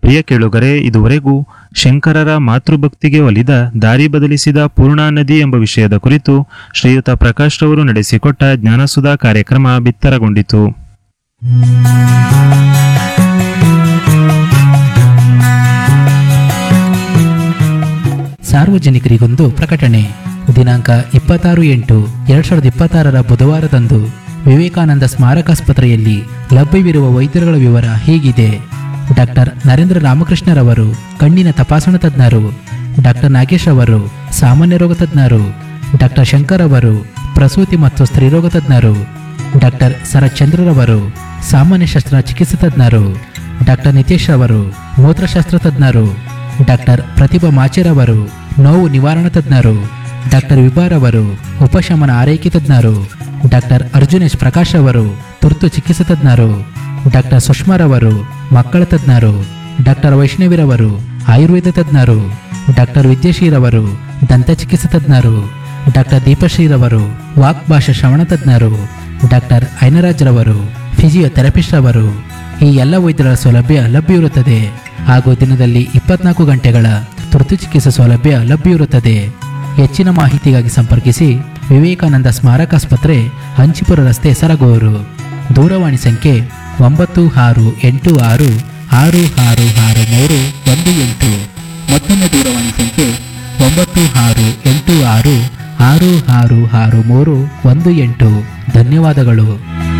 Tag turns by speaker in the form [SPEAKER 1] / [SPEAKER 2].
[SPEAKER 1] ಪ್ರಿಯ ಕೇಳುಗರೆ ಇದುವರೆಗೂ ಶಂಕರರ ಮಾತೃಭಕ್ತಿಗೆ ಒಲಿದ ದಾರಿ ಬದಲಿಸಿದ ಪೂರ್ಣಾ ನದಿ ಎಂಬ ವಿಷಯದ ಕುರಿತು ಶ್ರೀಯುತ ಪ್ರಕಾಶ್ ರವರು ನಡೆಸಿಕೊಟ್ಟ ಜ್ಞಾನಸುಧಾ ಕಾರ್ಯಕ್ರಮ ಬಿತ್ತರಗೊಂಡಿತು
[SPEAKER 2] ಸಾರ್ವಜನಿಕರಿಗೊಂದು ಪ್ರಕಟಣೆ ದಿನಾಂಕ ಇಪ್ಪತ್ತಾರು ಎಂಟು ಎರಡ್ ಸಾವಿರದ ಇಪ್ಪತ್ತಾರರ ಬುಧವಾರದಂದು ವಿವೇಕಾನಂದ ಸ್ಮಾರಕಾಸ್ಪತ್ರೆಯಲ್ಲಿ ಲಭ್ಯವಿರುವ ವೈದ್ಯರುಗಳ ವಿವರ ಹೀಗಿದೆ ಡಾಕ್ಟರ್ ನರೇಂದ್ರ ರಾಮಕೃಷ್ಣರವರು ಕಣ್ಣಿನ ತಪಾಸಣಾ ತಜ್ಞರು ಡಾಕ್ಟರ್ ನಾಗೇಶ್ ಅವರು ಸಾಮಾನ್ಯ ರೋಗ ತಜ್ಞರು ಡಾಕ್ಟರ್ ಶಂಕರ್ ಅವರು ಪ್ರಸೂತಿ ಮತ್ತು ಸ್ತ್ರೀರೋಗ ತಜ್ಞರು ಡಾಕ್ಟರ್ ಶರತ್ಚಂದ್ರರವರು ಸಾಮಾನ್ಯ ಶಸ್ತ್ರ ಚಿಕಿತ್ಸಾ ತಜ್ಞರು ಡಾಕ್ಟರ್ ನಿತೇಶ್ ಅವರು ಮೂತ್ರಶಾಸ್ತ್ರ ತಜ್ಞರು ಡಾಕ್ಟರ್ ಪ್ರತಿಭಾ ಮಾಚೇರವರು ನೋವು ನಿವಾರಣಾ ತಜ್ಞರು ಡಾಕ್ಟರ್ ವಿಭಾರ್ ಅವರು ಉಪಶಮನ ಆರೈಕೆ ತಜ್ಞರು ಡಾಕ್ಟರ್ ಅರ್ಜುನೇಶ್ ಪ್ರಕಾಶ್ ಅವರು ತುರ್ತು ಚಿಕಿತ್ಸಾ ತಜ್ಞರು ಡಾಕ್ಟರ್ ಸುಷ್ಮಾರವರು ಮಕ್ಕಳ ತಜ್ಞರು ಡಾಕ್ಟರ್ ವೈಷ್ಣವಿರವರು ಆಯುರ್ವೇದ ತಜ್ಞರು ಡಾಕ್ಟರ್ ವಿದ್ಯಾಶ್ರೀರವರು ದಂತ ಚಿಕಿತ್ಸಾ ತಜ್ಞರು ಡಾಕ್ಟರ್ ದೀಪಶ್ರೀರವರು ವಾಕ್ ಭಾಷಾ ಶ್ರವಣ ತಜ್ಞರು ಡಾಕ್ಟರ್ ಐನರಾಜ್ ರವರು ಫಿಸಿಯೋಥೆರಪಿಸ್ಟ್ ಅವರು ಈ ಎಲ್ಲ ವೈದ್ಯರ ಸೌಲಭ್ಯ ಲಭ್ಯವಿರುತ್ತದೆ ಹಾಗೂ ದಿನದಲ್ಲಿ ಇಪ್ಪತ್ನಾಲ್ಕು ಗಂಟೆಗಳ ತುರ್ತು ಚಿಕಿತ್ಸಾ ಸೌಲಭ್ಯ ಲಭ್ಯವಿರುತ್ತದೆ ಹೆಚ್ಚಿನ ಮಾಹಿತಿಗಾಗಿ ಸಂಪರ್ಕಿಸಿ ವಿವೇಕಾನಂದ ಸ್ಮಾರಕಾಸ್ಪತ್ರೆ ಹಂಚಿಪುರ ರಸ್ತೆ ಸರಗೂರು ದೂರವಾಣಿ ಸಂಖ್ಯೆ ಒಂಬತ್ತು ಆರು ಎಂಟು ಆರು ಆರು ಆರು ಆರು ಮೂರು ಒಂದು ಎಂಟು ಮತ್ತೊಂದು ದೂರವಾಣಿ ಸಂಖ್ಯೆ ಒಂಬತ್ತು ಆರು ಎಂಟು ಆರು ಆರು ಆರು ಆರು ಮೂರು ಒಂದು ಎಂಟು ಧನ್ಯವಾದಗಳು